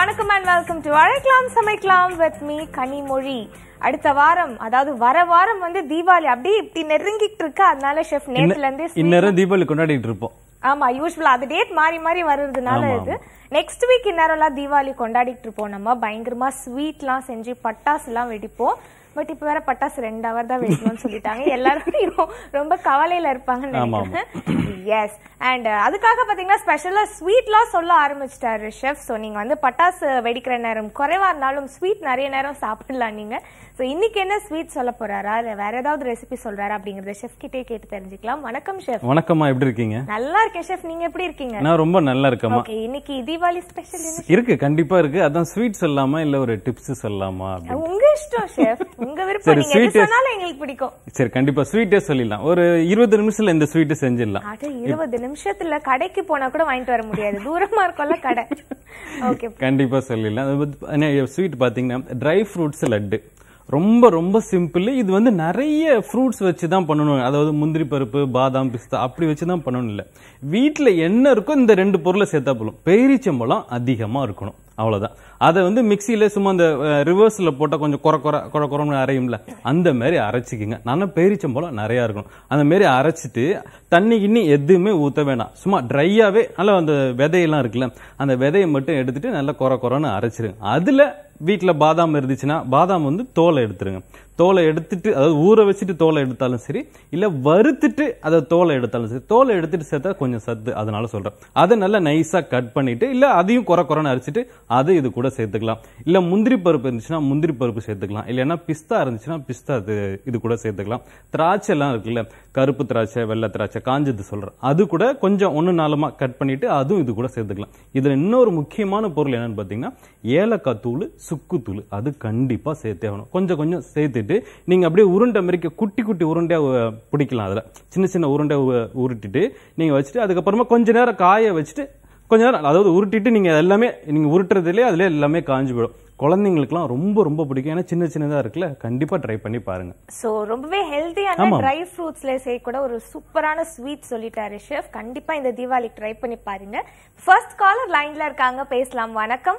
வணக்கம் and welcome to அழைக்கலாம் சமைக்கலாம் வித் மீ கனிமொழி அடுத்த வாரம் அதாவது வர வாரம் வந்து தீபாவளி அப்படியே இப்படி நெருங்கிட்டு இருக்கு அதனால ஷெஃப் நேத்துல இருந்தே sweet- இந்நேரம் தீபாவளி கொண்டாடிட்டு இருப்போம் ஆமா யூஸ்வலா அது டேட் மாறி மாறி வர்றதுனால ஆமா, இது நெக்ஸ்ட் வீக் இந்நேரம்லாம் தீபாவளி கொண்டாடிட்டு இருப்போம் நம்ம பயங்கரமா ஸ்வீட்லாம் செஞ்சு பட்டாசுலாம் வெடிப்போம் பட் இப்ப வேற பட்டாசு ரெண்டு அவர் தான் வெடிக்கணும்னு சொல்லிட்டாங்க எல்லாரும் ரொம்ப கவலையில இருப்பாங்கன்னு ஆமா, நினைக்கிறேன் எஸ் அண்ட் அதுக்காக பாத்தீங்கன்னா ஸ்பெஷலா ஸ்வீட்லாம் சொல்ல ஆரம்பிச்சிட்டாரு ஷெஃப் ஸோ நீங்க வந்து பட்டாசு வெடிக்கிற நேரம் குறைவா இருந்தாலும் ஸ்வீட் நிறைய நேரம் சாப்பிடலாம் நீங்க ஸோ இன்னைக்கு என்ன ஸ்வீட் சொல்ல போறாரா இல்ல வேற ஏதாவது ரெசிபி சொல்றாரா அப்படிங்கறத ஷெஃப் கிட்டே கேட்டு தெரிஞ்சுக்கலாம் வணக்கம் ஷெஃப் வணக்கம்மா எப்படி இருக்கீங்க நல்லா இருக்கேன் ஷெஃப் நீங்க எப்படி இருக்கீங்க நான் ரொம்ப நல்லா இருக்கேம்மா ஓகே இன்னைக்கு தீபாவளி ஸ்பெஷல் என்ன இருக்கு கண்டிப்பா இருக்கு அதான் ஸ்வீட் சொல்லலாமா இல்ல ஒரு டிப்ஸ் சொல்லலாமா அப்படின்னு. உங்க இஷ்டம் ஷெஃப் உங்க விருப்பம் சரி, நீங்க எது sweet- சொன்னாலும் எங்களுக்கு பிடிக்கும் சரி கண்டிப்பா ஸ்வீட்டே சொல்லிடலாம் ஒரு இருபது நிமிஷத்துல இந்த ஸ்வீட் செஞ்சிடலாம் அட இருபது நிமிஷத்துல கடைக்கு போனா கூட வாங்கிட்டு வர முடியாது தூரமா இருக்கும்ல கடை ஓகே கண்டிப்பா சொல்லிடலாம் ஸ்வீட் பாத்தீங்கன்னா ட்ரை ஃப்ரூட்ஸ் லட்டு ரொம்ப ரொம்ப சிம்பிள் இது வந்து நிறைய ஃப்ரூட்ஸ் வச்சு தான் பண்ணணும் அதாவது முந்திரி பருப்பு பாதாம் பிஸ்தா அப்படி வச்சு தான் பண்ணணும் இல்லை வீட்டில் என்ன இருக்கோ இந்த ரெண்டு பொருளை சேர்த்தா போதும் பேரிச்சம்பழம் அதிகமாக இருக்கணும் அவ்வளோதான் அதை வந்து மிக்சியில சும்மா அந்த ரிவர்ஸில் போட்டால் கொஞ்சம் குறை குறை குறை குறைன்னு அரையும்ல அந்த மாதிரி அரைச்சிக்கிங்க நல்லா பேரிச்சம்பழம் நிறையா இருக்கணும் அந்த மாதிரி அரைச்சிட்டு தண்ணி கிண்ணி எதுவுமே ஊற்ற வேணாம் சும்மா ட்ரையாகவே நல்லா அந்த விதையெல்லாம் இருக்குல்ல அந்த விதையை மட்டும் எடுத்துட்டு நல்லா குறை குறைன்னு அரைச்சிருங்க அதில் வீட்டில் பாதாம் இருந்துச்சுன்னா பாதாம் வந்து தோலை எடுத்துருங்க தோலை எடுத்துட்டு அதாவது ஊற வச்சுட்டு தோலை எடுத்தாலும் சரி இல்லை வறுத்துட்டு அதை தோலை எடுத்தாலும் சரி தோலை எடுத்துட்டு சேர்த்தா கொஞ்சம் சத்து அதனால சொல்கிறேன் அதை நல்லா நைஸாக கட் பண்ணிட்டு இல்லை அதையும் குறை குறைன்னு அரைச்சிட்டு அதை இது கூட சேர்த்துக்கலாம் இல்லை முந்திரி பருப்பு இருந்துச்சுன்னா முந்திரி பருப்பு சேர்த்துக்கலாம் இல்லைன்னா பிஸ்தா இருந்துச்சுன்னா பிஸ்தா இது இது கூட சேர்த்துக்கலாம் திராட்சை எல்லாம் இருக்குல்ல கருப்பு திராட்சை வெள்ளை திராட்சை காஞ்சது சொல்கிறேன் அது கூட கொஞ்சம் ஒன்று நாலுமா கட் பண்ணிட்டு அதுவும் இது கூட சேர்த்துக்கலாம் இதில் இன்னொரு முக்கியமான பொருள் என்னன்னு பார்த்தீங்கன்னா ஏலக்காய் தூள் சுக்கு தூள் அது கண்டிப்பாக சேர்த்தே ஆகணும் கொஞ்சம் கொஞ்சம் சேர்த்துட்டு நீங்கள் அப்படியே உருண்டை மாதிரிக்க குட்டி குட்டி உருண்டையாக பிடிக்கலாம் அதில் சின்ன சின்ன உருண்டை உ- உருட்டிட்டு நீங்கள் வச்சுட்டு அதுக்கப்புறமா கொஞ்ச நேரம் காய வச்சுட்டு கொஞ்ச நேரம் அதாவது உருட்டிட்டு நீங்கள் எல்லாமே நீங்கள் உருட்டுறதுலேயே அதிலே எல்லாமே காஞ்சு போயிடும் குழந்தைங்களுக்குலாம் ரொம்ப ரொம்ப பிடிக்கும் ஏன்னா சின்ன சின்னதாக இருக்குல்ல கண்டிப்பாக ட்ரை பண்ணி பாருங்க சோ ரொம்பவே ஹெல்தியான ஆமா. ட்ரை ஃப்ரூட்ஸ்ல செய்யக்கூட ஒரு சூப்பரான ஸ்வீட் சொல்லிட்டாரு ஷெஃப் கண்டிப்பா இந்த தீபாவளிக்கு ட்ரை பண்ணி பாருங்க ஃபர்ஸ்ட் காலர் லைன்ல இருக்காங்க பேசலாம் வணக்கம்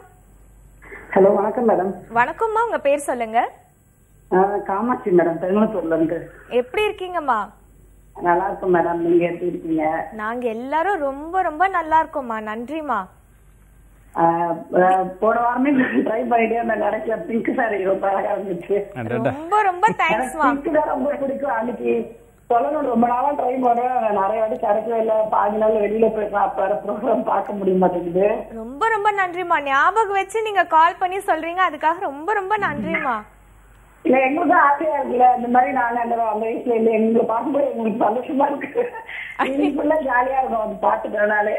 ஹலோ வணக்கம் மேடம் வணக்கம்மா உங்க பேர் சொல்லுங்க ஆஹ் காமாட்சி மேடம் பெருமத்தூர்ல இருந்து எப்படி இருக்கீங்கம்மா நல்லா இருக்கும் மேடம் நீங்க எப்படி இருக்கீங்க நாங்க எல்லாரும் ரொம்ப ரொம்ப நல்லா இருக்கோம்மா நன்றிமா ஆஹ் ஆஹ் போன வாரமே ட்ரை பண்ணிட்டே இருந்தேன் கிடைக்கல பிங்க் சாரி ரொம்ப அழகா இருந்துச்சு அடடா. ரொம்ப ரொம்ப தேங்க்ஸ்மா பிங்க் தான் ரொம்ப பிடிக்கும் அன்னைக்கு சொல்லணும் ரொம்ப நாளா ட்ரை பண்றேன் நிறைய வாட்டி கிடைக்கவே இல்லை பாதி நாள் வெளியில போய் ப்ரோக்ராம் பார்க்க முடிய மாட்டேங்குது ரொம்ப ரொம்ப நன்றிமா ஞாபகம் வச்சு நீங்க கால் பண்ணி சொல்றீங்க அதுக்காக ரொம்ப ரொம்ப நன்றிமா இல்ல எங்களுக்கும் ஆசையா இருக்குல்ல இந்த மாதிரி நாங்க அந்த அந்த வயசுல இல்ல எங்களை பார்க்கும்போது எங்களுக்கு சந்தோஷமா இருக்கு இன்னைக்கு ஃபுல்லா ஜாலியா இருக்கும் அது பாத்துக்கிறனாலே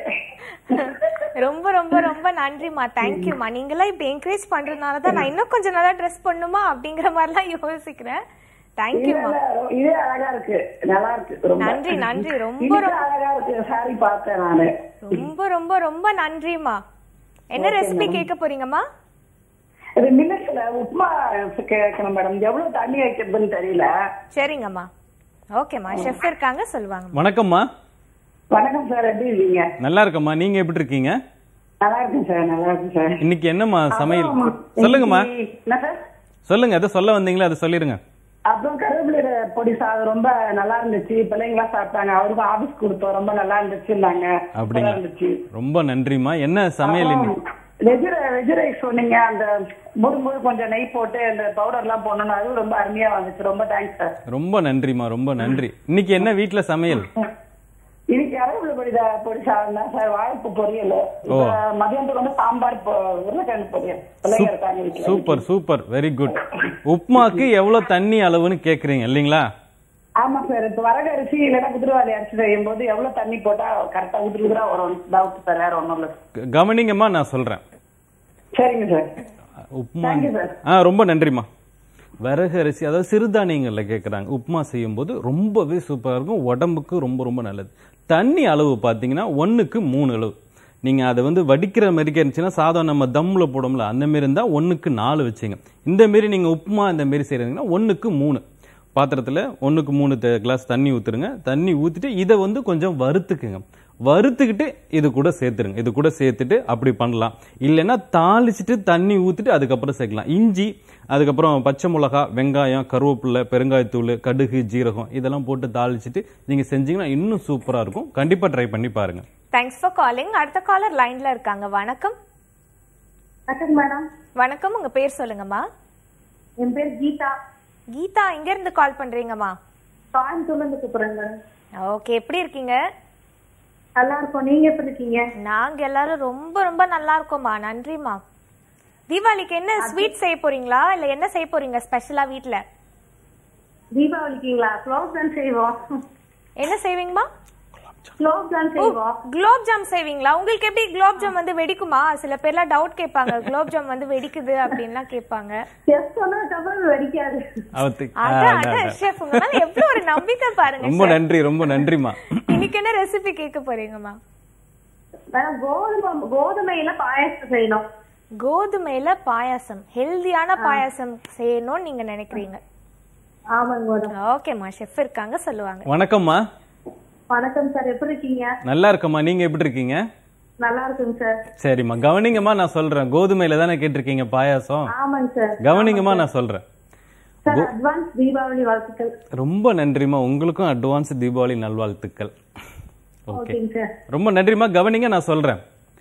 ரொம்ப ரொம்ப ரொம்ப நன்றிமா தேங்க்யூமா நீங்களாம் இப்படி என்கரேஜ் பண்றதுனால தான் நான் இன்னும் கொஞ்சம் நல்லா ட்ரெஸ் பண்ணுமா அப்படிங்கிற மாதிரிலாம் யோசிக்கிறேன் தேங்க்யூமா இதே அழகா இருக்கு நல்லா இருக்கு ரொம்ப நன்றி, நன்றி, ரொம்ப, இன்னைக்கு ரொம்ப. அழகா இருக்கு சாரி பார்த்தேன் நானு ரொம்ப ரொம்ப ரொம்ப நன்றிமா என்ன ரெசிபி கேட்க போறீங்கம்மா இது மில்லட்ஸ்ல உப்புமா கேட்கணும் மேடம் எவ்வளவு தண்ணி வைக்கிறதுன்னு தெரியல சரிங்கம்மா ஓகேம்மா ஷெஃப் இருக்காங்க சொல்லுவாங்க வணக்கம்மா வணக்கம் சார் எப்படி இருக்கீங்க நல்லா இருக்கம்மா நீங்க எப்படி இருக்கீங்க நல்லா இருக்கேன் சார் நல்லா இருக்கேன் சார் இன்னைக்கு என்னம்மா சமையல் அப்புறம் சொல்லுங்கம்மா இன்னைக்கு- என்ன சார் சொல்லுங்க எதை சொல்ல வந்தீங்களா அதை சொல்லிடுங்க அப்புறம் கருவேப்பிலை பொடி சாதம் ரொம்ப நல்லா இருந்துச்சு பிள்ளைங்களா சாப்பிட்டாங்க அவருக்கும் ஆபீஸ் கொடுத்தோம் ரொம்ப நல்லா இருந்துச்சுன்னாங்க அப்படிங்களா? நல்லா இருந்துச்சு ரொம்ப நன்றிம்மா என்ன சமையல் இன்னைக்கு வெஜ் வெஜ் ரைஸ் சொன்னீங்க அந்த முறுமுறு கொஞ்சம் நெய் போட்டு அந்த பவுடர் எல்லாம் போடணும் அதுவும் ரொம்ப அருமையா வந்துச்சு ரொம்ப தேங்க்ஸ் சார் ரொம்ப நன்றிம்மா ரொம்ப நன்றி இன்னைக்கு என்ன வீட்ல சமையல் இன்னைக்கு கருவேப்பிலை பொடி தா- பொடி சாதம் தான் சார் வாழைப்பு பொரியல் ஓ. இப்ப மதியானத்துக்கு வந்து சாம்பார் பொ- உருளைக்கிழங்கு பொரியல் பிள்ளைங்க இருக்காங்க வீட்டுல. சூப்பர் சூப்பர் வெரி குட் உப்புமாக்கு எவ்வளவு தண்ணி அளவுன்னு கேக்குறீங்க இல்லைங்களா ஆமா சார் இப்ப வரகு அரிசி இல்லைன்னா குதிரவாளி அரிசி செய்யும் போது எவ்வளவு தண்ணி போட்டா கரெக்டா உதிரி உதிரா வரும் டவுட் சார் வேற ஒண்ணும் இல்ல க- கவனிங்கம்மா நான் சொல்றேன் சரிங்க sir upma Thank you, sir. ஆ ரொம்ப நன்றிம்மா விறகு அரிசி அதாவது சிறுதானியங்கள்ல கேட்குறாங்க உப்புமா செய்யும்போது ரொம்பவே சூப்பராக இருக்கும் உடம்புக்கு ரொம்ப ரொம்ப நல்லது தண்ணி அளவு பார்த்தீங்கன்னா ஒன்றுக்கு மூணு அளவு நீங்கள் அதை வந்து வடிக்கிற மாதிரி இருந்துச்சுன்னா சாதம் நம்ம தம்மில் போடும்ல அந்த மாரி இருந்தால் ஒன்றுக்கு நாலு வச்சுங்க இந்த மாரி நீங்கள் உப்புமா இந்த மாரி செய்கிறீங்கன்னா ஒன்றுக்கு மூணு பாத்திரத்தில் ஒன்றுக்கு மூணு கிளாஸ் தண்ணி ஊற்றுருங்க தண்ணி ஊற்றிட்டு இதை வந்து கொஞ்சம் வறுத்துக்குங்க வறுத்துக்கிட்டு இது கூட சேர்த்துருங்க இது கூட சேர்த்துட்டு அப்படி பண்ணலாம் இல்லைன்னா தாளிச்சிட்டு தண்ணி ஊற்றிட்டு அதுக்கப்புறம் சேர்க்கலாம் இஞ்சி அதுக்கப்புறம் பச்சை மிளகா வெங்காயம் கருவேப்பிலை பெருங்காயத்தூள் கடுகு ஜீரகம் இதெல்லாம் போட்டு தாளிச்சிட்டு நீங்கள் செஞ்சீங்கன்னா இன்னும் சூப்பராக இருக்கும் கண்டிப்பாக ட்ரை பண்ணி பாருங்கள் தேங்க்ஸ் ஃபார் காலிங் அடுத்த காலர் லைன்ல இருக்காங்க வணக்கம் வணக்கம் மேடம் வணக்கம் உங்க பேர் சொல்லுங்கம்மா என் பேர் கீதா கீதா எங்க இருந்து கால் பண்றீங்கம்மா கோயம்புத்தூர்ல இருந்து கூப்பிடுறேன் மேடம் ஓகே எப்படி இருக்கீங்க நல்லா இருக்கோம் நீங்க எப்படி இருக்கீங்க நாங்க எல்லாரும் ரொம்ப ரொம்ப நல்லா இருக்கோம்மா நன்றிம்மா தீபாவளிக்கு என்ன ஸ்வீட் செய்ய போறீங்களா இல்ல என்ன செய்ய போறீங்க ஸ்பெஷலா வீட்ல தீபாவளிக்குங்களா குலோப் ஜாம் செய்வோம் என்ன செய்வீங்கம்மா குலோப் ஜாம் செய்வோம் குலோப் ஜாம் செய்வீங்களா உங்களுக்கு எப்படி குலோப் ஜாம் வந்து வெடிக்குமா சில பேர்லாம் டவுட் கேட்பாங்க குலோப் ஜாம் வந்து வெடிக்குது அப்படின்லாம் கேட்பாங்க டெஸ்ட் சொன்னதுக்கு அப்புறம் வெடிக்காது அவத்து அதான் அதான் ஷெஃப் உங்க மேல எவ்வளவு ஒரு நம்பிக்கை பாருங்க ரொம்ப நன்றி ரொம்ப நன்றிம்மா இன்னைக்கு என்ன ரெசிபி கேட்க போறீங்கம்மா மேடம் கோதுமை கோதுமையில பாயாசம் செய்யணும் கோதுமையில பாயாசம் ஹெல்தியான பாயாசம் செய்யணும்னு நீங்க நினைக்கிறீங்க ஆமாங்க மேடம் ஓகேம்மா ஷெஃப் இருக்காங்க சொல்லுவாங்க வணக்கம்மா வணக்கம் சார் எப்படி இருக்கீங்க நல்லா இருக்கம்மா நீங்கள் எப்படி இருக்கீங்க நல்லா இருக்குங்க சார் சரிம்மா கவனிங்கம்மா நான் சொல்றேன் கோதுமையில தானே கேட்டிருக்கீங்க பாயாசம் ஆமாங்க சார் கவனிங்கம்மா நான் சொல்றேன் சார் அட்வான்ஸ் தீபாவளி வாழ்த்துக்கள் ரொம்ப நன்றிம்மா உங்களுக்கும் அட்வான்ஸ் தீபாவளி நல்வாழ்த்துக்கள் ஓகே ஓகேங்க சார் ரொம்ப நன்றிம்மா கவனிங்க நான் சொல்றேன்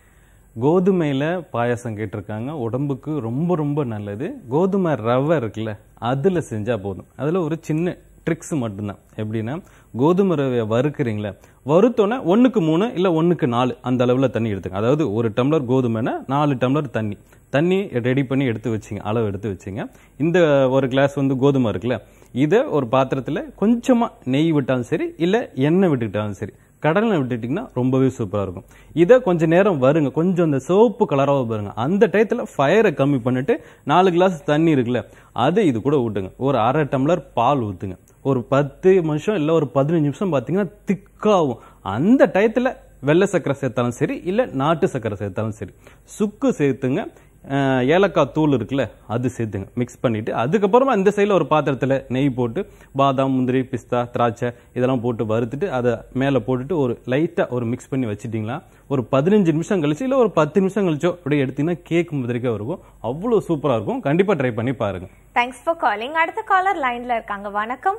கோதுமையில பாயாசம் கேட்டிருக்காங்க உடம்புக்கு ரொம்ப ரொம்ப நல்லது கோதுமை ரவை இருக்குல்ல அதுல செஞ்சா போதும் அதுல ஒரு சின்ன ட்ரிக்ஸ் மட்டும்தான் எப்படின்னா கோதுமை ரவையை வறுக்கிறீங்களே வறுத்தோன்னே ஒன்றுக்கு மூணு இல்லை ஒன்றுக்கு நாலு அந்த அளவில் தண்ணி எடுத்துங்க அதாவது ஒரு டம்ளர் கோதுமைனா நாலு டம்ளர் தண்ணி தண்ணி ரெடி பண்ணி எடுத்து வச்சிங்க அளவு எடுத்து வச்சிங்க இந்த ஒரு கிளாஸ் வந்து கோதுமை இருக்குல்ல இதை ஒரு பாத்திரத்தில் கொஞ்சமாக நெய் விட்டாலும் சரி இல்லை எண்ணெய் விட்டுக்கிட்டாலும் சரி கடலை விட்டுட்டிங்கன்னா ரொம்பவே சூப்பராக இருக்கும் இதை கொஞ்சம் நேரம் வருங்க கொஞ்சம் அந்த சிவப்பு கலராக பாருங்க அந்த டயத்தில் ஃபயரை கம்மி பண்ணிட்டு நாலு கிளாஸ் தண்ணி இருக்குல்ல அதை இது கூட ஊட்டுங்க ஒரு அரை டம்ளர் பால் ஊற்றுங்க ஒரு பத்து நிமிஷம் இல்லை ஒரு பதினஞ்சு நிமிஷம் பார்த்தீங்கன்னா திக்காகும் அந்த டயத்தில் வெள்ளை சக்கரை சேர்த்தாலும் சரி இல்லை நாட்டு சக்கரை சேர்த்தாலும் சரி சுக்கு சேர்த்துங்க அஹ், ஏலக்காய் தூள் இருக்குல்ல அது சேர்த்துங்க மிக்ஸ் பண்ணிட்டு அதுக்கப்புறமா இந்த சைடில் ஒரு பாத்திரத்தில் நெய் போட்டு பாதாம் முந்திரி பிஸ்தா திராட்சை இதெல்லாம் போட்டு வறுத்துட்டு அதை மேலே போட்டுட்டு ஒரு லைட்டாக ஒரு மிக்ஸ் பண்ணி வச்சிட்டிங்களா ஒரு பதினஞ்சு நிமிஷம் கழிச்சு இல்லை ஒரு பத்து நிமிஷம் கழிச்சோ அப்படியே எடுத்தீங்கன்னா கேக் மாதிரிக்கே இருக்கும் அவ்வளோ சூப்பராக இருக்கும் கண்டிப்பாக ட்ரை பண்ணி பாருங்க தேங்க்ஸ் ஃபார் காலிங் அடுத்த காலர் லைன்ல இருக்காங்க வணக்கம்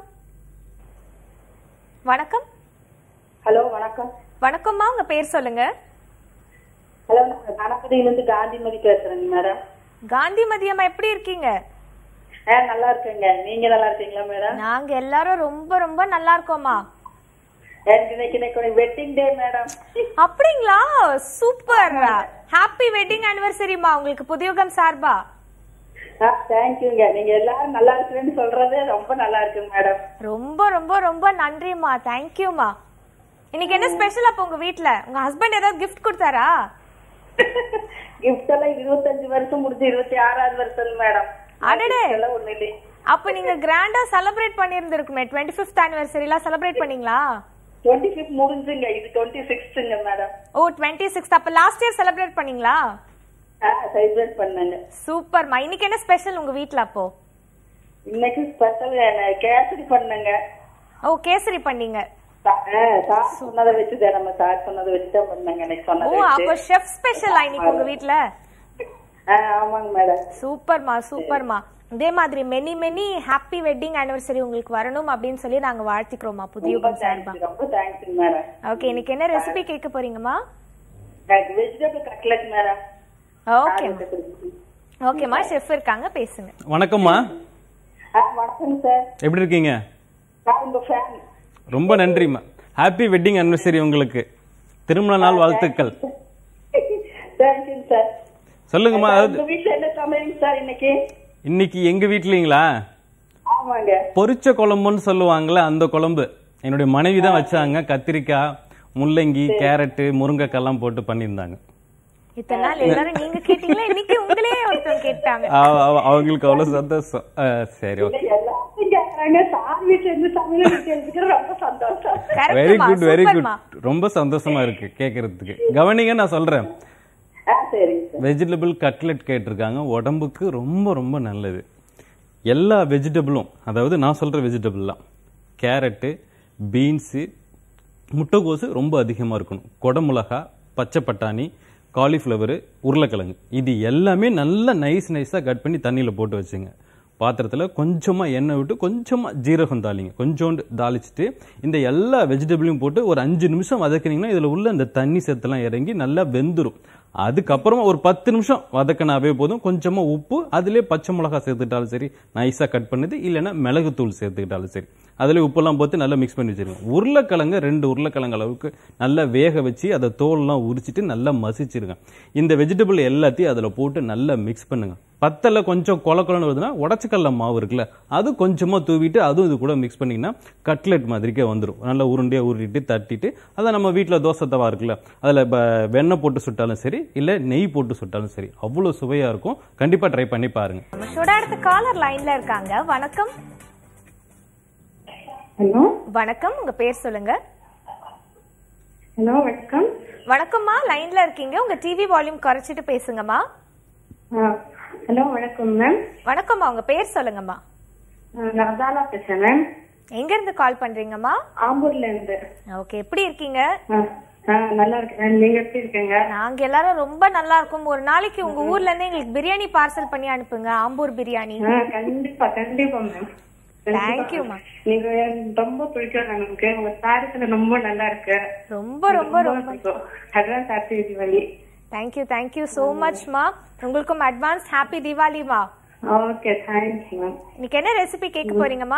வணக்கம் ஹலோ வணக்கம் வணக்கம்மா உங்க பேர் சொல்லுங்க ஹலோ நான் கணபதியிலிருந்து காந்திமதி பேசுறேங்க மேடம் காந்தி மதியம்மா எப்படி இருக்கீங்க ஆ நல்லா இருக்கேங்க நீங்க நல்லா இருக்கீங்களா மேடம் நாங்க எல்லாரும் ரொம்ப ரொம்ப நல்லா இருக்கோம்மா எனக்கு இன்னைக்கு இன்னைக்கு வெட்டிங் டே மேடம் அப்படிங்களா சூப்பர் ஹாப்பி வெட்டிங் ஆனிவர்சரிமா உங்களுக்கு புதியுகம் சார்பா ஆ தேங்க்யூங்க நீங்க எல்லாரும் நல்லா இருக்குன்னு சொல்றதே ரொம்ப நல்லா இருக்குங்க மேடம் ரொம்ப ரொம்ப ரொம்ப நன்றிம்மா தேங்க்யூமா இன்னைக்கு என்ன ஸ்பெஷல் அப்போ உங்க வீட்ல உங்க ஹஸ்பண்ட் ஏதாவது கிஃப்ட் கொடுத்தாரா கிஃப்ட் எல்லாம் இருபத்தஞ்சு வருஷம் முடிஞ்சு இருபத்தி ஆறாவது வருஷம் மேடம் அடடே. gift எல்லாம் ஒண்ணு இல்லையே அப்ப நீங்க கிராண்டா செலிப்ரேட் பண்ணிருந்திருக்குமே டுவெண்ட்டி ஃபிஃப்த் ஆனிவர்சரி எல்லாம் செலிப்ரேட் பண்ணீங்களா டுவெண்ட்டி ஃபிஃப்த் முடிஞ்சுங்க இது டுவெண்ட்டி சிக்ஸ்த்துங்க மேடம் ஓ டுவெண்ட்டி சிக்ஸ்த் அப்ப லாஸ்ட் இயர் செலிப்ரேட் பண்ணீங்களா ஆ செலிப்ரேட் பண்ணேங்க சூப்பர்மா இன்னைக்கு என்ன ஸ்பெஷல் உங்க வீட்ல அப்போ இன்னைக்கு ஸ்பெஷல் கேசரி பண்ணேங்க ஓ கேசரி பண்ணீங்க சா- ஆ, சார் சொன்னதை வச்சுதான் நம்ம சார் சொன்னதை வச்சுதான் பண்ணேங்க எனக்கு ஓ சொன்னதை அப்போ வச்சு ஷெஃப் ஸ்பெஷலா இன்னைக்கு உங்க வீட்ல ஆ, ஆமாங்க மேடம் சூப்பர்மா சூப்பர்மா இதே மாதிரி many many happy wedding anniversary உங்களுக்கு வரணும் அப்படின்னு சொல்லி நாங்க வாழ்த்திக்கிறோம்மா ரொம்ப புதியுகம் சார்பா தேங்க்ஸ் ரொம்ப தேங்க்ஸ் மேடம் ஓகே இன்னைக்கு என்ன ரெசிபி கேட்க போறீங்கம்மா எனக்கு வெஜிடபிள் கட்லட் மேடம் ஓகே ஓகேம்மா ஷெஃப் இருக்காங்க பேசுங்க வணக்கம்மா வணக்கம் சார் எப்படி இருக்கீங்க நான் உங்க ஃபேன் ரொம்ப நன்றிம்மா ஹாப்பி வெட்டிங் அனிவர்சரி உங்களுக்கு திருமண நாள் வாழ்த்துக்கள் தேங்க்யூ சார் சொல்லுங்கம்மா அதாவது உங்க வீட்டுல என்ன சமையல் சார் இன்னைக்கு இன்னைக்கு எங்க வீட்லீங்களா ஆமாங்க பொரிச்ச குழம்புன்னு சொல்லுவாங்கல்ல அந்த குழம்பு என்னுடைய மனைவி தான் வச்சாங்க கத்திரிக்காய் முள்ளங்கி கேரட்டு முருங்கைக்காய்லாம் போட்டு பண்ணியிருந்தாங்க இத்தனை நாள் எல்லாரும் நீங்க கேட்டீங்களா இன்னைக்கு உங்களே ஒருத்தர் கேட்டாங்க அவ- அவ- அவங்களுக்கு அவ்வளவு சந்தோஷம் அஹ், சரி ஓகே எல்லாரும் கேக்குறாங்க சார் வீட்டுல இருந்து சமையல் கேட்கறது ரொம்ப சந்தோஷம் வெரி கரெக்ட்மா குட் வெரி குட் சூப்பர்மா ரொம்ப சந்தோஷமா இருக்கு கேட்கறதுக்கு கவனிங்க நான் சொல்றேன் ஆ சரிங்க சார் வெஜிடபிள் கட்லெட் கேட்டிருக்காங்க உடம்புக்கு ரொம்ப ரொம்ப நல்லது எல்லா வெஜிடபிளும் அதாவது நான் சொல்ற வெஜிடபிள்லாம் கேரட்டு பீன்ஸு முட்டைகோசு ரொம்ப அதிகமாக இருக்கணும் குடமிளகா பச்சை பட்டாணி காலிஃப்ளவரு உருளைக்கிழங்கு இது எல்லாமே நல்லா நைஸ் நைஸாக கட் பண்ணி தண்ணியில் போட்டு வச்சுங்க பாத்திரத்தில் கொஞ்சமாக எண்ணெய் விட்டு கொஞ்சமாக ஜீரகம் தாளிங்க கொஞ்சோண்டு தாளிச்சிட்டு இந்த எல்லா வெஜிடபிளையும் போட்டு ஒரு அஞ்சு நிமிஷம் வதக்குனீங்கன்னா இதில் உள்ள இந்த தண்ணி சத்தெல்லாம் இறங்கி நல்லா வெந்துடும் அதுக்கப்புறமா ஒரு பத்து நிமிஷம் வதக்கினாவே போதும் கொஞ்சமாக உப்பு அதிலே பச்சை மிளகா சேர்த்துக்கிட்டாலும் சரி நைஸாக கட் பண்ணுது இல்லைன்னா மிளகுத்தூள் சேர்த்துக்கிட்டாலும் சரி அதில் உப்பெல்லாம் போட்டு நல்லா மிக்ஸ் பண்ணி வச்சிருங்க உருளைக்கிழங்கு ரெண்டு உருளைக்கிழங்கு அளவுக்கு நல்லா வேக வச்சு அதை தோல்லாம் உரிச்சிட்டு நல்லா மசிச்சிருங்க இந்த வெஜிடபிள் எல்லாத்தையும் அதில் போட்டு நல்லா மிக்ஸ் பண்ணுங்க பத்தல கொஞ்சம் கொல கொலன்னு வருதுன்னா உடச்சிக்கல்ல மாவு இருக்குல்ல அது கொஞ்சமாக தூவிட்டு அதுவும் இது கூட மிக்ஸ் பண்ணிங்கன்னா கட்லெட் மாதிரிக்கே வந்துடும் நல்லா உருண்டையாக உருட்டிட்டு தட்டிட்டு அதை நம்ம வீட்டில் தோசை தவா இருக்குல்ல அதில் வெண்ணெய் போட்டு சுட்டாலும் சரி இல்லை நெய் போட்டு சுட்டாலும் சரி அவ்வளோ சுவையாக இருக்கும் கண்டிப்பாக ட்ரை பண்ணி பாருங்க நம்ம ஷோட அடுத்த காலர் லைன்ல இருக்காங்க வணக்கம் ஹலோ வணக்கம் உங்க பேர் சொல்லுங்க ஹலோ வணக்கம் வணக்கம்மா லைன்ல இருக்கீங்க உங்க டிவி வால்யூம் குறைச்சிட்டு பேசுங்கம்மா ஹலோ வணக்கம் மேம் வணக்கம்மா உங்க பேர் சொல்லுங்கம்மா நான் அதாலா பேசுறேன் மேம் எங்க இருந்து கால் பண்றீங்கம்மா ஆம்பூர்ல இருந்து ஓகே எப்படி இருக்கீங்க ஆ, ஆ, நல்லா இருக்கேன் நீங்க எப்படி இருக்கீங்க நாங்க எல்லாரும் ரொம்ப நல்லா இருக்கோம் ஒரு நாளைக்கு உங்க ஊர்ல இருந்து எங்களுக்கு பிரியாணி பார்சல் பண்ணி அனுப்புங்க ஆம்பூர் பிரியாணி ஆ, கண்டிப்பா கண்டிப்பா மேம் Thank you, ma'am. நீங்க ரொம்ப பிடிக்கும் எனக்கு உங்க சாரத்துல ரொம்ப நல்லா இருக்கு ரொம்ப ரொம்ப ரொம்ப பிடிக்கும் advance happy Deepavali thank you thank you so மச்மா உங்களுக்கும் அட்வான்ஸ் ஹாப்பி தீபாவளிமா ஓகே தேங்க்ஸ் மேம் இன்னைக்கு என்ன ரெசிபி கேட்க போறீங்கம்மா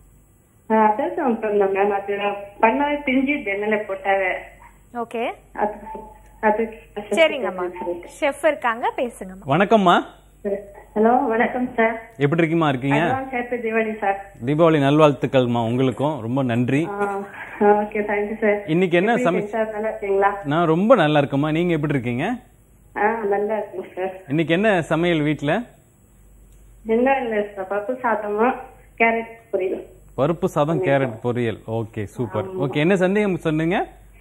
அதான் சொன்னேன் மேம் அது பண்ணாவே பிரிஞ்சு எண்ணெயில போட்டாவே ஓகே அது அது சரிங்கம்மா ஷெஃப் இருக்காங்க பேசுங்கம்மா வணக்கம்மா ஹலோ வணக்கம் சார் எப்படி இருக்கீமா இருக்கீங்க advance happy Deepavali sir Deepavali நல்வாழ்த்துக்கள்மா உங்களுக்கும் ரொம்ப நன்றி ஓகே தேங்க்யூ சார் இன்னைக்கு என்ன சமை சார் நல்லா இருக்கீங்களா நான் ரொம்ப நல்லா இருக்கேம்மா நீங்க எப்படி இருக்கீங்க ஆ நல்லா இருக்குங்க சார் இன்னைக்கு என்ன சமையல் வீட்ல என்ன இல்லை சார் பருப்பு சாதமும் கேரட் பொரியல் பருப்பு சாதம் கேரட் பொரியல் ஓகே சூப்பர் ஓகே என்ன சந்தேகம் சொன்னீங்க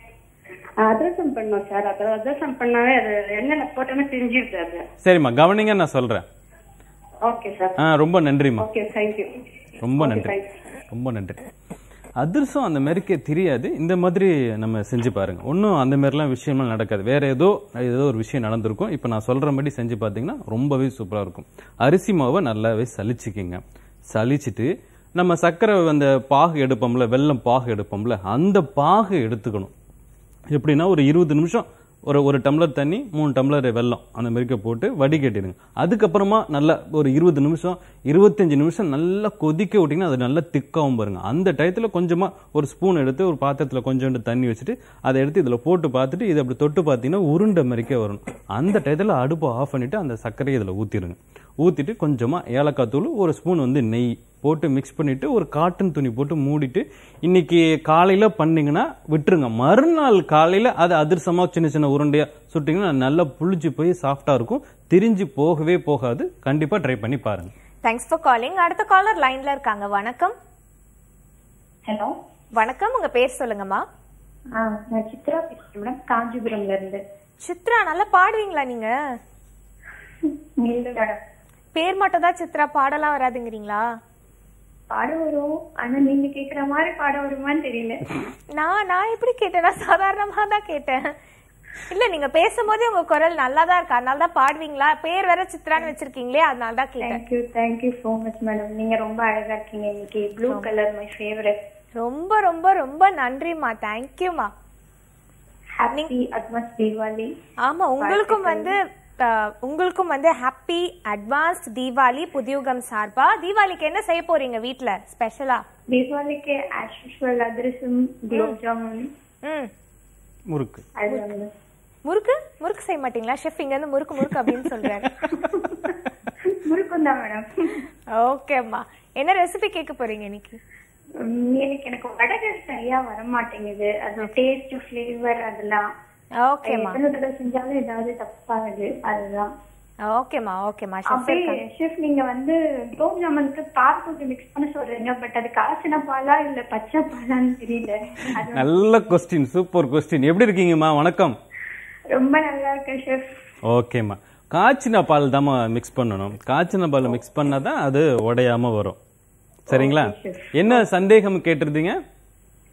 அதிரசம் பண்ணோம் சார் அது அதிரசம் பண்ணாவே அது எண்ணெயில போட்டோமே தெரிஞ்சிருது அது சரிம்மா கவனிங்க நான் சொல்றேன் ஓகே சார் ஆ ரொம்ப நன்றிம்மா ஓகே தேங்க்யூ ரொம்ப நன்றி ரொம்ப நன்றி அதிர்சம் அந்த மாதிரிக்கே தெரியாது இந்த மாதிரி நம்ம செஞ்சு பாருங்க ஒன்றும் அந்த மாதிரிலாம் விஷயம்லாம் நடக்காது வேற ஏதோ ஏதோ ஒரு விஷயம் நடந்திருக்கும் இப்போ நான் சொல்ற மாதிரி செஞ்சு பார்த்தீங்கன்னா ரொம்பவே சூப்பராக இருக்கும் அரிசி மாவை நல்லாவே சலிச்சுக்கிங்க சலிச்சிட்டு நம்ம சர்க்கரை அந்த பாகு எடுப்போம்ல வெல்லம் பாகு எடுப்போம்ல அந்த பாகு எடுத்துக்கணும் எப்படின்னா ஒரு இருபது நிமிஷம் ஒரு ஒரு டம்ளர் தண்ணி மூணு டம்ளர் வெல்லம் அந்த மாதிரிக்க போட்டு வடிகட்டிடுங்க அதுக்கப்புறமா நல்லா ஒரு இருபது நிமிஷம் இருபத்தஞ்சு நிமிஷம் நல்லா கொதிக்க விட்டிங்கன்னா அது நல்லா திக்காவும் பாருங்க அந்த டயத்தில் கொஞ்சமாக ஒரு ஸ்பூன் எடுத்து ஒரு பாத்திரத்தில் கொஞ்சோண்டு தண்ணி வச்சுட்டு அதை எடுத்து இதில் போட்டு பார்த்துட்டு இதை அப்படி தொட்டு பார்த்தீங்கன்னா உருண்டை மாதிரிக்கே வரும் அந்த டயத்தில் அடுப்பை ஆஃப் பண்ணிவிட்டு அந்த சர்க்கரையை இதில் ஊற்றிடுங்க ஊற்றிட்டு கொஞ்சமாக ஏலக்காய் தூள் ஒரு ஸ்பூன் வந்து நெய் போட்டு மிக்ஸ் பண்ணிட்டு ஒரு காட்டன் துணி போட்டு மூடிட்டு இன்னைக்கு காலையில பண்ணீங்கன்னா விட்டுருங்க மறுநாள் காலையில அது அதிர்சமா சின்ன சின்ன உருண்டையா சுட்டிங்கன்னா நல்லா புளிச்சு போய் சாஃப்டா இருக்கும் திரிஞ்சு போகவே போகாது கண்டிப்பா ட்ரை பண்ணி பாருங்க தேங்க்ஸ் ஃபார் காலிங் அடுத்த காலர் லைன்ல இருக்காங்க வணக்கம் ஹலோ வணக்கம் உங்க பேர் சொல்லுங்கம்மா ஆ நான் சித்ரா பேசுறேன் மேடம் காஞ்சிபுரம்ல இருந்து சித்ரா நல்லா பாடுவீங்களா நீங்க இல்ல மேடம் பேர் மட்டும் தான் சித்ரா பாடலாம் வராதுங்கிறீங்களா பாட வரும் ஆனா நீங்க கேக்குற மாதிரி பாட வருமான்னு தெரியல நான் நான் எப்படி கேட்டேன் நான் சாதாரணமா தான் கேட்டேன் இல்ல நீங்க பேசும்போதே உங்க குரல் நல்லா தான் இருக்கு அதனால தான் பாடுவீங்களா பேர் வேற சித்ரான்னு வச்சிருக்கீங்களே அதனால தான் கேட்டேன் thank you thank you so much madam நீங்க ரொம்ப அழகா இருக்கீங்க இன்னைக்கு ப்ளூ கலர் மை ஃபேவரட் ரொம்ப ரொம்ப ரொம்ப நன்றிம்மா தேங்க்யூமா ஹாப்பி அட்வான்ஸ் தீபாவளி ஆமா உங்களுக்கும் வந்து அஹ், உங்களுக்கும் வந்து ஹாப்பி அட்வான்ஸ் தீபாவளி புதியுகம் சார்பா தீபாவளிக்கு என்ன செய்ய போறீங்க வீட்ல ஸ்பெஷலா தீபாவளிக்கு ஆஸ் யூஷுவல் அதிரசம் குலோப் ஜாமுன் ம் முறுக்கு அது வந்து முறுக்கு முறுக்கு செய்ய மாட்டீங்களா ஷெஃப் இங்க இருந்து முறுக்கு முறுக்கு அப்படின்னு சொல்றாரு முறுக்கும் தான் மேடம் ஓகேம்மா என்ன ரெசிபி கேட்க போறீங்க இன்னைக்கு எனக்கு எனக்கு வடகர் சரியா வர மாட்டேங்குது அது டேஸ்ட் ஃபிளேவர் அதெல்லாம் ஓகேம்மா எத்தனை தடவை செஞ்சாலும் ஏதாவது தப்பாகுது அதுதான் ஓகேம்மா ஓகேம்மா ஷெஃப் அப்படியே ஷெஃப் நீங்க வந்து குலோப் ஜாமுனுக்கு பால் போட்டு மிக்ஸ் பண்ண சொல்றீங்க பட் அது காய்ச்சின பாலா இல்ல பச்சை பாலான்னு தெரியல அது நல்ல கொஸ்டின் சூப்பர் கொஸ்டின் எப்படி இருக்கீங்கம்மா வணக்கம் ரொம்ப நல்லா இருக்கு ஷெஃப் ஓகேம்மா காய்ச்சின பால் தாம்மா மிக்ஸ் பண்ணணும் காய்ச்சின பால் மிக்ஸ் பண்ணாதான் அது உடையாம வரும் சரிங்களா என்ன சந்தேகம் கேட்டிருந்தீங்க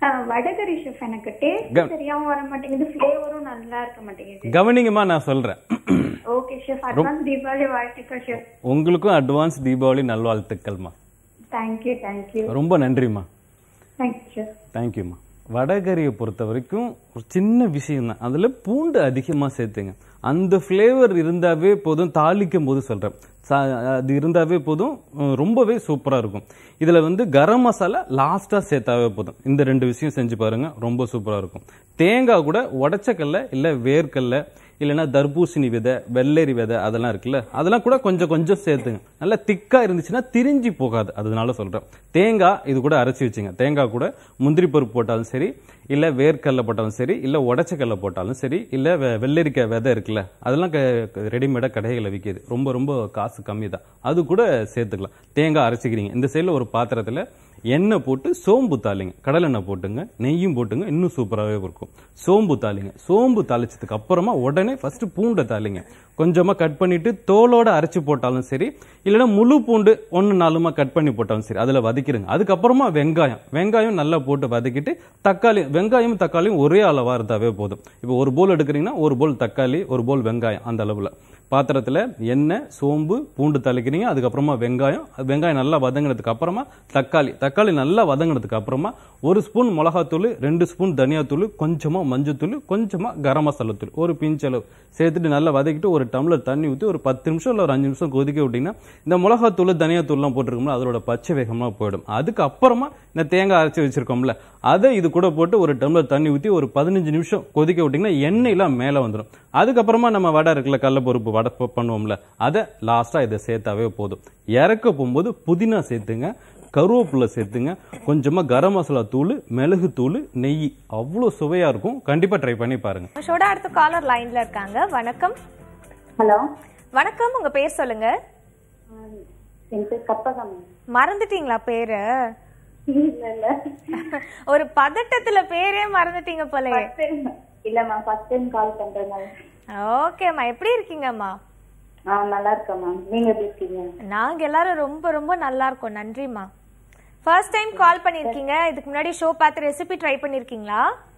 வடகரி ஷெஃப் எனக்கு டேஸ்ட் க- சரியாவும் வர மாட்டேங்குது ஃபிளேவரும் நல்லா இருக்க மாட்டேங்குது கவனிங்கம்மா நான் சொல்றேன் ஓகே ஷெஃப் அட்வான்ஸ் தீபாவளி வாழ்த்துக்கள் ஷெஃப் உங்களுக்கும் அட்வான்ஸ் தீபாவளி நல்வாழ்த்துக்கள்மா தேங்க்யூ தேங்க்யூ ரொம்ப நன்றிம்மா தேங்க்யூ ஷெஃப் தேங்க்யூம்மா வடகரியை பொறுத்த வரைக்கும் ஒரு சின்ன விஷயம் தான் அதில் பூண்டு அதிகமாக சேர்த்துங்க அந்த ஃப்ளேவர் இருந்தாவே போதும் தாளிக்கும் போது சொல்கிறேன் அது இருந்தாவே போதும் உம், ரொம்பவே சூப்பராக இருக்கும் இதில் வந்து கரம் மசாலா லாஸ்ட்டாக சேர்த்தாவே போதும் இந்த ரெண்டு விஷயம் செஞ்சு பாருங்க ரொம்ப சூப்பராக இருக்கும் தேங்காய் கூட உடச்சக்கல்ல இல்லை வேர்க்கல்ல இல்லைன்னா தர்பூசணி விதை வெள்ளரி விதை அதெல்லாம் இருக்குல்ல அதெல்லாம் கூட கொஞ்சம் கொஞ்சம் சேர்த்துங்க நல்லா திக்கா இருந்துச்சுன்னா திரிஞ்சு போகாது அதனால சொல்றேன் தேங்காய் இது கூட அரைச்சி வச்சுங்க தேங்காய் கூட முந்திரி பருப்பு போட்டாலும் சரி இல்ல வேர்க்கடலை போட்டாலும் சரி இல்ல உடச்சக்கல்ல போட்டாலும் சரி இல்ல வெ- வெள்ளரிக்காய் விதை இருக்குல்ல அதெல்லாம் ரெடிமேடா கடைகளில் விற்கிது ரொம்ப ரொம்ப காசு கம்மி தான் அது கூட சேர்த்துக்கலாம் தேங்காய் அரைச்சிக்கிறீங்க இந்த சைடில் ஒரு பாத்திரத்துல எண்ணெய் போட்டு சோம்பு தாளிங்க கடலெண்ணெய் போட்டுங்க நெய்யும் போட்டுங்க இன்னும் சூப்பராகவே இருக்கும் சோம்பு தாளிங்க சோம்பு தாளிச்சதுக்கு அப்புறமா உடனே ஃபர்ஸ்ட் பூண்டை தாளிங்க கொஞ்சமா கட் பண்ணிட்டு தோலோட அரைச்சு போட்டாலும் சரி இல்லைன்னா முழு பூண்டு ஒன்று நாலுமா கட் பண்ணி போட்டாலும் சரி அதில் வதக்கிடுங்க அதுக்கப்புறமா வெங்காயம் வெங்காயம் நல்லா போட்டு வதக்கிட்டு தக்காளி வெங்காயம் தக்காளியும் ஒரே அளவாக இருந்தாவே போதும் இப்போ ஒரு போல் எடுக்கிறீங்கன்னா ஒரு போல் தக்காளி ஒரு போல் வெங்காயம் அந்த அளவில் பாத்திரத்தில் எண்ணெய் சோம்பு பூண்டு தாளிக்கிறீங்க அதுக்கப்புறமா வெங்காயம் அது வெங்காயம் நல்லா வதங்கினதுக்கு அப்புறமா தக்காளி தக்காளி நல்லா வதங்கினதுக்கு அப்புறமா ஒரு ஸ்பூன் மிளகாத்தூள் ரெண்டு ஸ்பூன் தனியாத்தூள் கொஞ்சமாக மஞ்சத்தூள் கொஞ்சமாக கரம் மசாலா தூள் ஒரு பிஞ்ச் அளவு சேர்த்துட்டு நல்லா வதக்கிட்டு ஒரு டம்ளர் தண்ணி ஊற்றி ஒரு பத்து நிமிஷம் இல்லை ஒரு அஞ்சு நிமிஷம் கொதிக்க விட்டிங்கன்னா இந்த மிளகாத்தூள் தனியாத்தூள்லாம் போட்டிருக்கோம்ல அதோட பச்சை வேகமாக போயிடும் அதுக்கு அப்புறமா இந்த தேங்காய் அரைச்சி வச்சிருக்கோம்ல அதை இது கூட போட்டு ஒரு டம்ளர் தண்ணி ஊற்றி ஒரு பதினஞ்சு நிமிஷம் கொதிக்க விட்டிங்கன்னா எண்ணெயெல்லாம் மேலே வந்துடும் அதுக்கப்புறமா நம்ம வடை இருக்குல்ல கடலப்பருப்பு வடை ப- பண்ணுவோம்ல அதை லாஸ்ட்டாக இதை சேர்த்தாவே போதும் இறக்க போகும்போது புதினா சேர்த்துங்க கருவேப்பிலை சேர்த்துங்க கொஞ்சமாக கரம் மசாலா தூள் மிளகு தூள் நெய் அவ்வளோ சுவையாக இருக்கும் கண்டிப்பாக ட்ரை பண்ணி பாருங்க ஷோட அடுத்த காலர் லைன்ல இருக்காங்க வணக்கம் ஹலோ வணக்கம் உங்க பேர் சொல்லுங்க என் பேர் கற்பகம் மறந்துட்டீங்களா பேரு இல்ல இல்ல ஒரு பதட்டத்துல பேரே மறந்துட்டீங்க போலயே First time- இல்லம்மா ஃபர்ஸ்ட் டைம் கால் பண்றேன் மேம் ஓகேம்மா எப்படி இருக்கீங்கம்மா ஆ நல்லா இருக்கேன் மேம் நீங்க எப்படி இருக்கீங்க நாங்க எல்லாரும் ரொம்ப ரொம்ப நல்லா இருக்கோம் நன்றிம்மா ஃபர்ஸ்ட் டைம் கால் பண்ணிருக்கீங்க இதுக்கு முன்னாடி ஷோ பார்த்து ரெசிபி ட்ரை பண்ணிருக்கீங்களா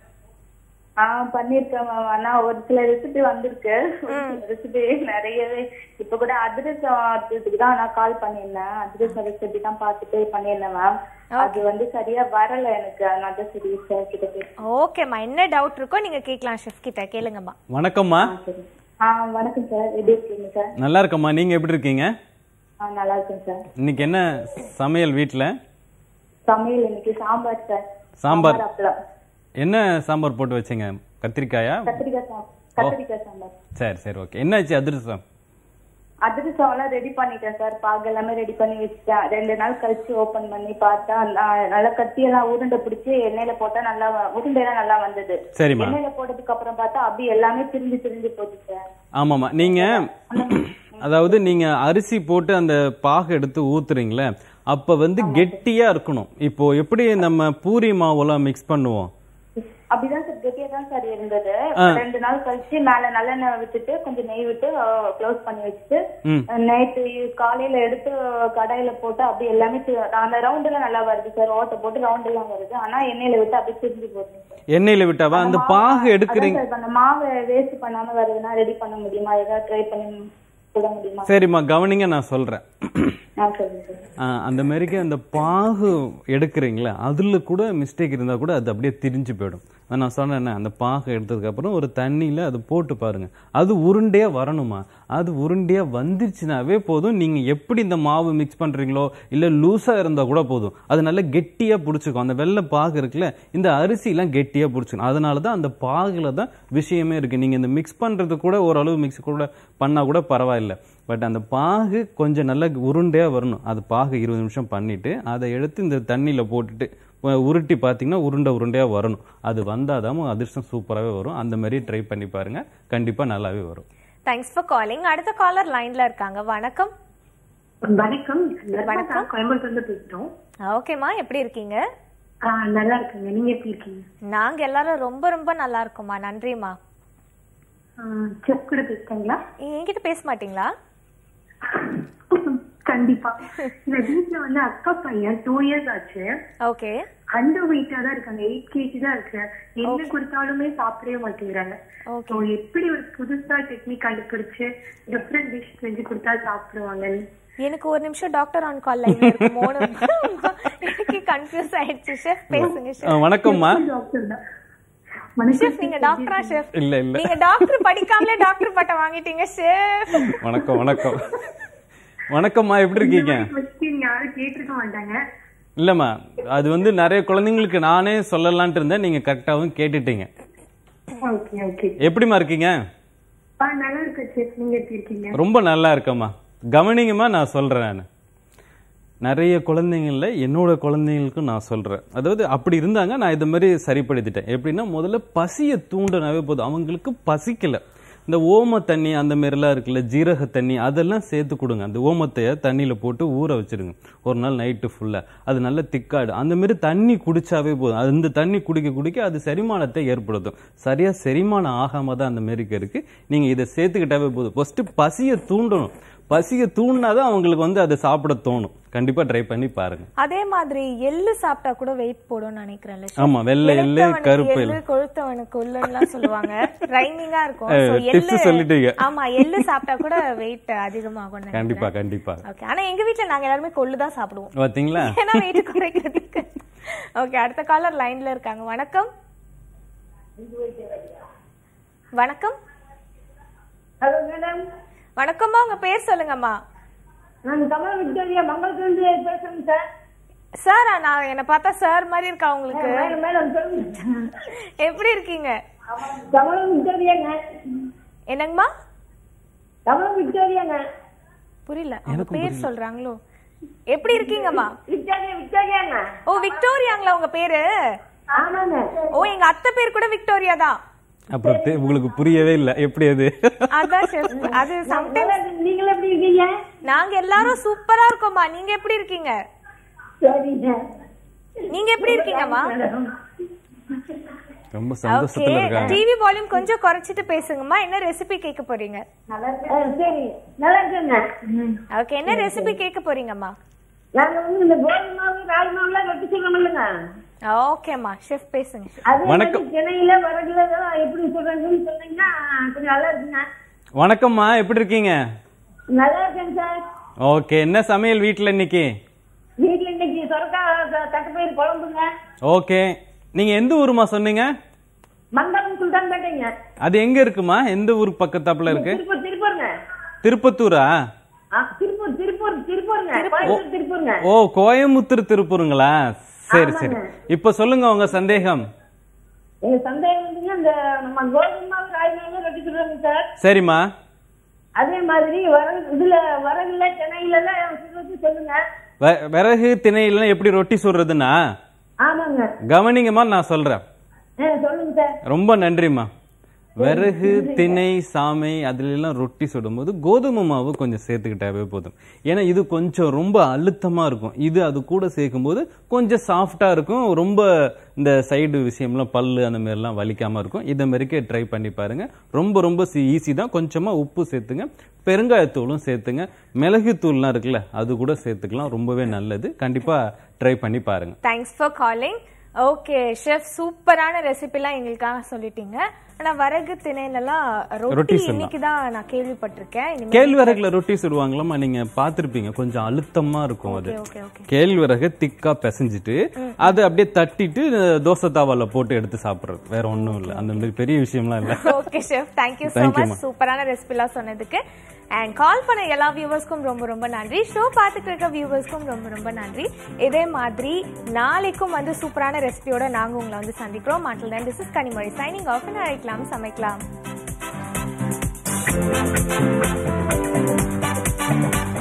ஆ பண்ணிருக்கேன் மேம் ஆனா ஒரு சில ரெசிபி வந்திருக்கு ரெசிபி நிறையவே இப்ப கூட அதிரசத்துக்கு தான் நான் கால் பண்ணியிருந்தேன் அதிரசம் ரெசிபி தான் பார்த்துட்டு பண்ணியிருந்தேன் மேம் அது வந்து சரியா வரல எனக்கு அதனால தான் சரி சார் கிட்ட பேச ஓகேம்மா என்ன டவுட் இருக்கோ நீங்க கேட்கலாம் ஷெஃப் கிட்ட கேளுங்கம்மா வணக்கம்மா சரி ஆ வணக்கம் சார் எப்படி இருக்கீங்க சார் நல்லா இருக்கம்மா நீங்கள் எப்படி இருக்கீங்க ஆ நல்லா இருக்கேன் சார் இன்னைக்கு என்ன சமையல் வீட்டில் சமையல் இன்னைக்கு சாம்பார் சார் சாம்பார் அப்பளம் என்ன சாம்பார் போட்டு வச்சீங்க கத்திரிக்காயா கத்திரிக்காய் சாம்பார் கத்திரிக்காய் சாம்பார் சரி சரி ஓகே என்னாச்சு அதிரசம் அதிரசம் எல்லாம் ரெடி பண்ணிட்டேன் சார் பாகு எல்லாமே ரெடி பண்ணி வச்சுட்டேன் ரெண்டு நாள் கழிச்சு ஓபன் பண்ணி பார்த்தா நா- நல்லா கத்தியெல்லாம் உருண்டை பிடிச்சி எண்ணெயில போட்டா நல்லா வ- உருண்டையெல்லாம் நல்லா வந்தது சரிம்மா எண்ணெயில போட்டதுக்கு அப்புறம் பார்த்தா அப்படியே எல்லாமே திரிஞ்சு திரிஞ்சு போச்சு சார் ஆமாம்மா நீங்க அதாவது நீங்க அரிசி போட்டு அந்த பாகு எடுத்து ஊத்துறீங்களே அப்ப வந்து கெட்டியா இருக்கணும் இப்போ எப்படி நம்ம பூரி மாவுலாம் மிக்ஸ் பண்ணுவோம் அப்படிதான் சார் கெட்டியா தான் சார் இருந்தது ரெண்டு நாள் கழிச்சு மேல நல்லெண்ணெய் விட்டுட்டு கொஞ்சம் நெய் விட்டு க்ளோஸ் பண்ணி வச்சுட்டு ம். நைட்டு காலையில எடுத்து கடாயில போட்டு அப்படியே எல்லாமே தி- அந்த ரவுண்ட் எல்லாம் நல்லா வருது சார் ஓட்டை போட்டு ரவுண்ட் எல்லாம் வருது ஆனா எண்ணெயில விட்டு அப்படியே திரிஞ்சு போகுது சார் எண்ணெயில விட்டாவா அந்த பாகு எடுக்கிறீங்க அதான் சார், இப்ப அந்த மாவை வேஸ்ட் பண்ணாம வருதுன்னா ரெடி பண்ண முடியுமா ஏதாவது ட்ரை பண்ணி சொல்ல முடியுமா சரிம்மா கவனிங்க நான் சொல்றேன் ஆ சொல்லுங்க சார் ஆ, அந்த மாதிரிக்கு அந்த பாகு எடுக்கிறீங்களே அதுல கூட மிஸ்டேக் இருந்தா கூட அது அப்படியே திரிஞ்சு போயிடும் அதான் நான் சொன்னேன் அந்த பாகு எடுத்ததுக்கு அப்புறம் ஒரு தண்ணியில அது போட்டு பாருங்க அது உருண்டையா வரணுமா அது உருண்டையா வந்துருச்சுனாவே போதும் நீங்க எப்படி இந்த மாவு மிக்ஸ் பண்றீங்களோ இல்ல லூசா இருந்தா கூட போதும் அது நல்லா கெட்டியா பிடிச்சிக்கும் அந்த வெள்ளை பாகு இருக்குல்ல இந்த அரிசி எல்லாம் கெட்டியா பிடிச்சிக்கும் அதனால தான் அந்த பாகுல தான் விஷயமே இருக்கு நீங்க இந்த மிக்ஸ் பண்றது கூட ஓரளவு மிக்ஸ் கூட பண்ணா கூட பரவாயில்ல பட் அந்த பாகு கொஞ்சம் நல்லா உருண்டையா வரணும் அது பாகு இருபது நிமிஷம் பண்ணிட்டு அதை எடுத்து இந்த தண்ணியில போட்டுட்டு உ- உருட்டி பார்த்தீங்கன்னா உருண்டை உருண்டையா வரணும் அது வந்தாதான் அதிர்ஷ்டம் சூப்பராகவே வரும் அந்த மாதிரி ட்ரை பண்ணி பாருங்க கண்டிப்பா நல்லாவே வரும் தேங்க்ஸ் ஃபார் காலிங் அடுத்த காலர் லைன்ல இருக்காங்க வணக்கம் வணக்கம் வணக்கம் கோயம்புத்தூர்ல இருந்து பேசுறோம் ஓகேம்மா எப்படி இருக்கீங்க ஆ, நல்லா இருக்குங்க நீங்க எப்படி இருக்கீங்க நாங்க எல்லாரும் ரொம்ப ரொம்ப நல்லா இருக்கோம்மா நன்றிம்மா செஃப் கூட பேசுறீங்களா என்கிட்ட பேச மாட்டீங்களா கண்டிப்பா இந்த வீட்டுல வந்து அக்கா பையன் டூ இயர்ஸ் ஆச்சு ஓகே அண்டர் வெயிட்டா தான் இருக்காங்க எயிட் கேஜி தான் இருக்கு என்ன கொடுத்தாலுமே சாப்பிடவே மாட்டேங்கிறாங்க Okay. So, எப்படி ஒரு புதுசா டெக்னிக் கண்டுபிடிச்சு டிஃப்ரெண்ட் டிஷ் செஞ்சு கொடுத்தா சாப்பிடுவாங்க எனக்கு ஒரு நிமிஷம் டாக்டர் ஆன் கால் லைன்ல இருக்குமோன்னு எனக்கு கன்ஃபியூஸ் ஆயிடுச்சு ஷெஃப் பேசுங்க ஆ, ஷெஃப் வணக்கம்மா டாக்டர் தான் ஷெஃப் நீங்க டாக்டரா ஷெஃப் இல்ல இல்ல நீங்க டாக்டர் படிக்காமலே டாக்டர் பட்டம் வாங்கிட்டீங்க ஷெஃப் வணக்கம் வணக்கம் வணக்கம்மா எப்படி இருக்கீங்க கொஸ்டின் யாரும் கேட்டிருக்க மாட்டாங்க இல்லம்மா அது வந்து நிறைய குழந்தைங்களுக்கு நானே சொல்லலான்ட்டு இருந்தேன் நீங்க கரெக்டாவும் கேட்டுட்டீங்க ஓகே ஓகே எப்படிம்மா இருக்கீங்க ஆ நல்லா இருக்கு செஃப் நீங்க எப்படி இருக்கீங்க ரொம்ப நல்லா இருக்கம்மா கவனிங்கம்மா நான் சொல்றேன் நான் நிறைய குழந்தைங்கள என்னோட குழந்தைங்களுக்கும் நான் சொல்றேன் அதாவது அப்படி இருந்தாங்க நான் இது மாதிரி சரிப்படுத்திட்டேன் எப்படின்னா முதல்ல பசியை தூண்டனாவே போதும் அவங்களுக்கு பசிக்கல இந்த ஓம தண்ணி அந்த மாதிரிலாம் இருக்குல்ல ஜீரக தண்ணி அதெல்லாம் சேர்த்து கொடுங்க அந்த ஓமத்தைய தண்ணியில போட்டு ஊற வச்சிருங்க ஒரு நாள் நைட்டு ஃபுல்லா அது நல்ல திக்காடு அந்த மாதிரி தண்ணி குடிச்சாவே போதும் அந்த தண்ணி குடிக்க குடிக்க அது செரிமானத்தை ஏற்படுத்தும் சரியா செரிமானம் ஆகாம தான் அந்த மாரிக்கு இருக்கு நீங்க இதை சேர்த்துக்கிட்டாவே போதும் ஃபர்ஸ்ட் பசியை தூண்டணும் பசியை தூண்டினாதான் அவங்களுக்கு வந்து அதை சாப்பிட தோணும் கண்டிப்பா ட்ரை பண்ணி பாருங்க அதே மாதிரி எள்ளு சாப்பிட்டா கூட வெயிட் போடும்னு நினைக்கிறேன்ல chef. ஆமா வெள்ளை எள்ளு இளைத்தவனுக்கு கருப்பு எள்ளு எள்ளு கொழுத்தவனுக்கு கொல்லுன்னுலாம் சொல்லுவாங்க ரைமிங்கா இருக்கும் அஹ், So, tips எள்ளு சொல்லிட்டீங்க. ஆமா எள்ளு சாப்பிட்டா கூட வெயிட் அதிகமாகும் கண்டிப்பா கண்டிப்பா ஓகே ஆனா எங்க வீட்ல நாங்க எல்லாருமே கொள்ளு தான் சாப்பிடுவோம் பாத்தீங்களா ஏன்னா வெயிட் குறைக்கிறதுக்கு ஓகே அடுத்த காலர் லைன்ல இருக்காங்க வணக்கம் வணக்கம் ஹலோ மேடம் வணக்கம்மா உங்க பேர் சொல்லுங்கம்மா நான் கமல் விக்டோரியா மங்களத்துலேருந்து பேசுறேன் சார் சார் நான் என்ன பார்த்தா சார் மாதிரி இருக்கா உங்களுக்கு மேடம் மேடம் சொல்லுங்க எப்படி இருக்கீங்க கமலம் விக்டோரியாங்க என்னங்கம்மா கமலம் விக்டோரியாங்க புரியல அவங்க பேர் சொல்றாங்களோ எப்படி இருக்கீங்கம்மா விக்டோரியா விக்டோரியாங்க ஓ விக்டோரியாங்களா உங்க பேரு ஆமாங்க ஓ எங்க அத்தை பேர் கூட விக்டோரியா தான் அப்புறம் தெ- உங்களுக்கு புரியவே இல்லை எப்படி அது அதான் chef. அது சம்டைம்ஸ் நல்லா இருக்கு. நீங்களும் எப்படி இருக்கீங்க நாங்க எல்லாரும் சூப்பரா இருக்கோம்மா நீங்க எப்படி இருக்கீங்க சரிங்க நீங்க எப்படி இருக்கீங்கம்மா மேடம் ரொம்ப ஓகே சந்தோஷத்துல இருக்காங்க டிவி வால்யூம் கொஞ்சம் குறைச்சிட்டு பேசுங்கம்மா என்ன ரெசிபி கேட்க போறீங்க நல்லா இருக்கு. ஆ, சரி நல்லா இருக்குங்க ம். ஓகே என்ன ரெசிபி கேட்க போறீங்கம்மா நாங்க வந்து இந்த கோதுமை மாவு ராகி மாவுலாம் வெட்டி சொல்றோம் இல்லைங்க ஓகேம்மா ஷெஃப் பேசுங்க chef. அது வணக்கம். வந்து திணையில வரகுல இதெல்லாம் எப்படி சொல்றாங்கன்னு சொன்னீங்கன்னா கொஞ்சம் நல்லா இருக்குங்க வணக்கம்மா எப்படி இருக்கீங்க நல்லா இருக்கேங்க சார் ஓகே என்ன சமையல் வீட்ல இன்னைக்கு வீட்டுல இன்னைக்கு சொரக்கா தட்டுப்பயிர் குழம்புங்க ஓகே நீங்க எந்த ஊருமா சொன்னீங்க மண்டபம் சுல்தான் பேட்டைங்க அது எங்க இருக்குமா எந்த ஊர் பக்கத்தாப்புல இருக்கு திருப்பூர் திருப்பூருங்க திருப்பத்தூரா ஆ, திருப்பூர் திருப்பூர் திருப்பூருங்க கோயம்புத்தூர் திருப்பூருங்க ஓ கோயம்புத்தூர் திருப்பூருங்களா சரி சரி இப்ப சொல்லுங்க உங்க சந்தேகம் எங்க சந்தேகம் வந்துங்க இந்த நம்ம கோதுமை மாவு ராகி மாவு ரொட்டி சுடுறோங்க சார் சரிம்மா அதே மாதிரி வர இதுல வரகுல சென்னையில எல்லாம் சுடுறது சொல்லுங்க வ- விறகு திணையெல்லாம் எப்படி ரொட்டி சுடுறதுன்னா ஆமாங்க கவனிங்கம்மா நான் சொல்றேன் ஆ, சொல்லுங்க சார் ரொம்ப நன்றிம்மா விறகு திணை சாமை அதுல எல்லாம் ரொட்டி சுடும்போது கோதுமை மாவு கொஞ்சம் சேர்த்துக்கிட்டாவே போதும் ஏன்னா இது கொஞ்சம் ரொம்ப அழுத்தமா இருக்கும் இது அது கூட சேர்க்கும்போது கொஞ்சம் சாஃப்டா இருக்கும் ரொம்ப இந்த சைடு விஷயம்லாம் பல்லு அந்த மாதிரிலாம் வலிக்காம இருக்கும் இதை மாதிரிக்கே ட்ரை பண்ணி பாருங்க ரொம்ப ரொம்ப ஈஸி தான் கொஞ்சமா உப்பு சேர்த்துங்க பெருங்காயத்தூளும் சேர்த்துங்க மிளகுத்தூள்லாம் இருக்குல்ல அது கூட சேர்த்துக்கலாம் ரொம்பவே நல்லது கண்டிப்பா ட்ரை பண்ணி பாருங்க thanks for calling okay chef சூப்பரான ரெசிபிலாம் எங்களுக்காக சொல்லிட்டீங்க ஆனா வரகு திணையிலலாம் ரொட்டி ரொட்டி சொல்லலாம். இன்னைக்கு தான் நான் கேள்விப்பட்டிருக்கேன் இனிமே கேழ்வரகுல ரொட்டி சுடுவாங்களாம்மா நீங்க பார்த்திருப்பீங்க கொஞ்சம் அழுத்தமா இருக்கும் அது ஓகே ஓகே கேழ்வரகு திக்கா பிசைஞ்சிட்டு அது அப்படியே தட்டிட்டு தோசை தாவால போட்டு எடுத்து சாப்பிடுறது வேற ஒண்ணும் இல்ல அந்த மாதிரி பெரிய விஷயம்லாம் இல்ல okay chef thank you so Thank you, much ma. சூப்பரான ரெசிபிலாம் சொன்னதுக்கு அண்ட் கால் பண்ண எல்லா வியூவர்ஸ்க்கும் ரொம்ப ரொம்ப நன்றி ஷோ பார்த்துட்டு இருக்க வியூவர்ஸ்க்கும் ரொம்ப ரொம்ப நன்றி இதே மாதிரி நாளைக்கும் வந்து சூப்பரான ரெசிபியோட நாங்க உங்களை வந்து சந்திக்கிறோம் மாட்டில் தான் this is Kanimozhi signing off அழைக்கலாம் சமைக்கலாம்